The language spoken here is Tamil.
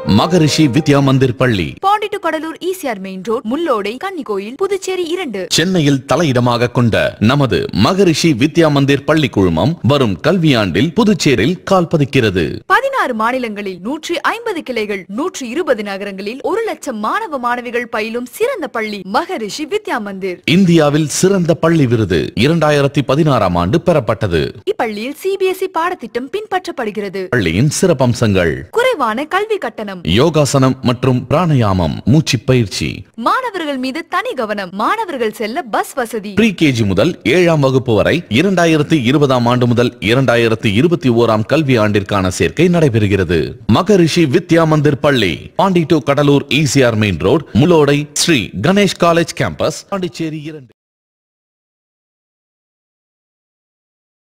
மகரிஷி வித்யா மந்திர் பள்ளி Pondy to Cuddalore ECR main road Mullodai Kannikovil Puducherry இரண்டு சென்னையில் தலையிடமாக கொண்ட நமது மகரிஷி வித்யா மந்திர் பள்ளி குழுமம் வரும் கல்வியாண்டில் புதுச்சேரியில் கால் பதிக்கிறது பதினாறு மாநிலங்களில் நூற்றி ஐம்பது கிளைகள் நூற்றி இருபது நகரங்களில் ஒரு லட்சம் மாணவ மாணவிகள் பயிலும் சிறந்த பள்ளி மகரிஷி வித்யா மந்திர் இந்தியாவில் சிறந்த பள்ளி விருது இரண்டாயிரத்தி பதினாறாம் ஆண்டு பெறப்பட்டது இப்பள்ளியில் சிபிஎஸ்இ பாடத்திட்டம் பின்பற்றப்படுகிறது பள்ளியின் சிறப்பம்சங்கள் குறைவான கல்வி கட்டணம் யோகாசனம் மற்றும் பிராணயாமம் மூச்சு பயிற்சி மாணவர்கள் மீது தனி கவனம் மாணவர்கள் செல்ல பஸ் வசதி ப்ரீ கேஜி முதல் ஏழாம் வகுப்பு வரை இரண்டாயிரத்தி இருபதாம் ஆண்டு முதல் இரண்டாயிரத்தி இருபத்தி ஓராம் கல்வி ஆண்டிற்கான சேர்க்கை நடைபெறுகிறது மகரிஷி வித்யா மந்திர் பள்ளி Pondy to Cuddalore ECR main road Mullodai Sri Ganesh college campus Pondicherry இரண்டு